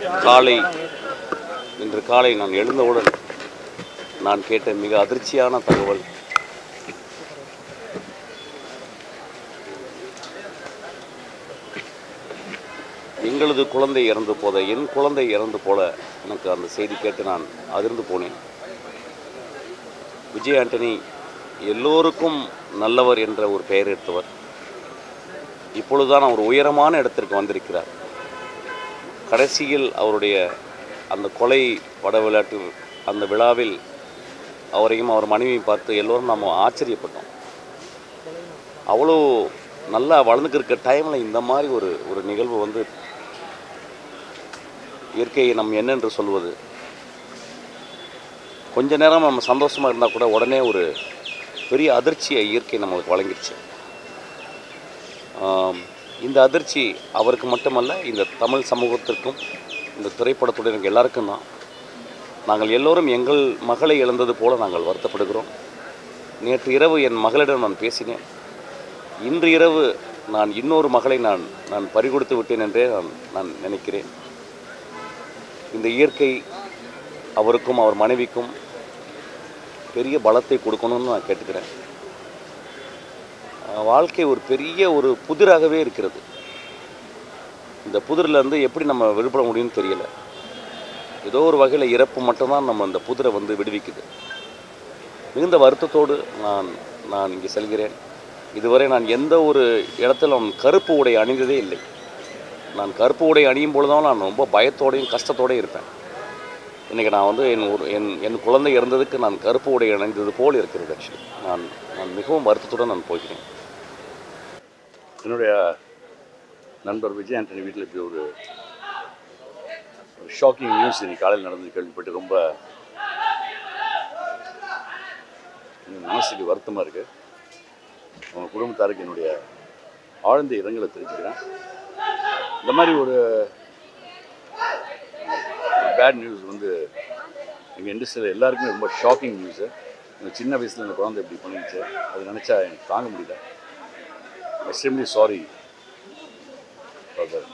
காலை இன்று காலை நான் எழுந்தவுடன் நான் கேட்ட மிக அதிர்ச்சியான தகவல் எங்களது குழந்தை இறந்து போத என் குழந்தை இறந்து போல எனக்கு அந்த செய்தி கேட்டு நான் அதிர்ந்து போனேன் விஜய் ஆண்டனி எல்லோருக்கும் நல்லவர் என்ற ஒரு பெயர் எடுத்தவர் இப்பொழுதுதான் அவர் உயரமான இடத்திற்கு வந்திருக்கிறார் கடைசியில் அவருடைய அந்த கொலை பட விளையாட்டு அந்த விழாவில் அவரையும் அவர் மனைவியும் பார்த்து எல்லோரும் நாம் ஆச்சரியப்பட்டோம் அவ்வளோ நல்லா வளர்ந்துக்கு இருக்க டைமில் இந்த மாதிரி ஒரு ஒரு நிகழ்வு வந்து இயற்கையை நம் என்னென்று சொல்வது கொஞ்ச நேரம் நம்ம சந்தோஷமாக இருந்தால் கூட உடனே ஒரு பெரிய அதிர்ச்சியை இயற்கை நம்மளுக்கு வழங்கிடுச்சு ஆம், இந்த அதிர்ச்சி அவருக்கு மட்டுமல்ல இந்த தமிழ் சமூகத்திற்கும் இந்த திரைப்படத்துடைய எல்லாருக்கும் தான் நாங்கள் எல்லோரும் எங்கள் மகளை இழந்தது போல நாங்கள் வருத்தப்படுகிறோம் நேற்று இரவு என் மகளிடம் நான் பேசினேன் இன்று இரவு நான் இன்னொரு மகளை நான் நான் பறிகொடுத்து விட்டேன் என்றே நான் நான் நினைக்கிறேன் இந்த இயற்கை அவருக்கும் அவர் மனைவிக்கும் பெரிய பலத்தை கொடுக்கணும்னு நான் கேட்டுக்கிறேன் அஹ் வாழ்க்கை ஒரு பெரிய ஒரு புதிராகவே இருக்கிறது இந்த புதிரிலேருந்து எப்படி நம்ம விடுபட முடியும்னு தெரியல ஏதோ ஒரு வகையில் இறப்பு மட்டும்தான் நம்ம அந்த புதிரை வந்து விடுவிக்குது மிகுந்த வருத்தத்தோடு நான் நான் இங்கே செல்கிறேன் இதுவரை நான் எந்த ஒரு இடத்திலும் கருப்பு உடை அணிந்ததே இல்லை நான் கருப்பு உடை அணியும் பொழுதுதான் நான் ரொம்ப பயத்தோடையும் கஷ்டத்தோடையும் இருப்பேன் இன்றைக்கி நான் வந்து என் ஒரு என் என் குழந்தை இறந்ததுக்கு நான் கருப்பு உடை அணிந்தது போல் இருக்கிறது ஆக்சுவலி நான் நான் மிகவும் வருத்தத்துடன் நான் போகிறேன் என்னுடைய நண்பர் விஜய் ஆண்டனி வீட்டில் இப்படி ஒரு ஒரு ஷாக்கிங் நியூஸ் இன்னைக்கு காலையில் நடந்து கேள்விப்பட்டு ரொம்ப என் மனசுக்கு வருத்தமாக இருக்குது அவங்க குடும்பத்தாருக்கு என்னுடைய ஆழ்ந்த இரங்கலை தெரிஞ்சுக்கிறேன் இந்த மாதிரி ஒரு பேட் நியூஸ் வந்து எங்கள் இண்டஸ்ட்ரியில் எல்லாருக்குமே ரொம்ப ஷாக்கிங் நியூஸு இந்த சின்ன வயசில் இந்த குழந்தை இப்படி பண்ணிடுச்சு அது நினச்சா எனக்கு தாங்க முடியல extremely sorry for that.